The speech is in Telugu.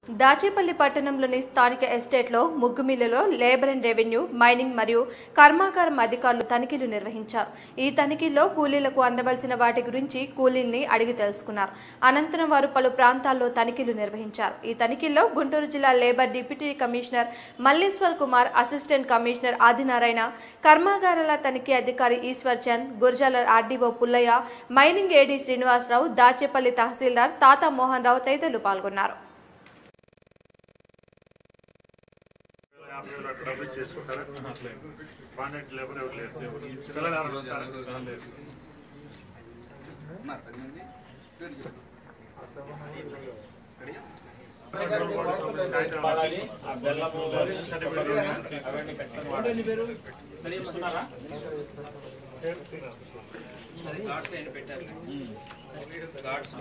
దాచేపల్లి పట్టణంలోని స్థానిక ఎస్టేట్లో ముగ్గు మిల్లులో లేబర్ అండ్ రెవెన్యూ మైనింగ్ మరియు కర్మాగారం అధికారులు తనిఖీలు నిర్వహించారు ఈ తనిఖీల్లో కూలీలకు అందవలసిన వాటి గురించి కూలీల్ని అడిగి తెలుసుకున్నారు అనంతరం వారు పలు ప్రాంతాల్లో తనిఖీలు నిర్వహించారు ఈ తనిఖీల్లో గుంటూరు జిల్లా labour deputy commissioner Malleswar Kumar assistant commissioner Adinarayana కర్మాగారాల తనిఖీ అధికారి Eshwar Chand Gurazala RDO Pullaiah mining AD Srinivasarao Dachepalli తహసీల్దార్ తాతా మోహన్ రావు తదితరులు పాల్గొన్నారు యాభై వేలు అక్కడ డబ్బులు చేసుకుంటారా కాంటాక్ట్ లేబర్ ఎవరు లేరు పిల్లలు ఎవరు వస్తారా? లేదు. గాడ్స్ అయిన పెట్టారు గాడ్స్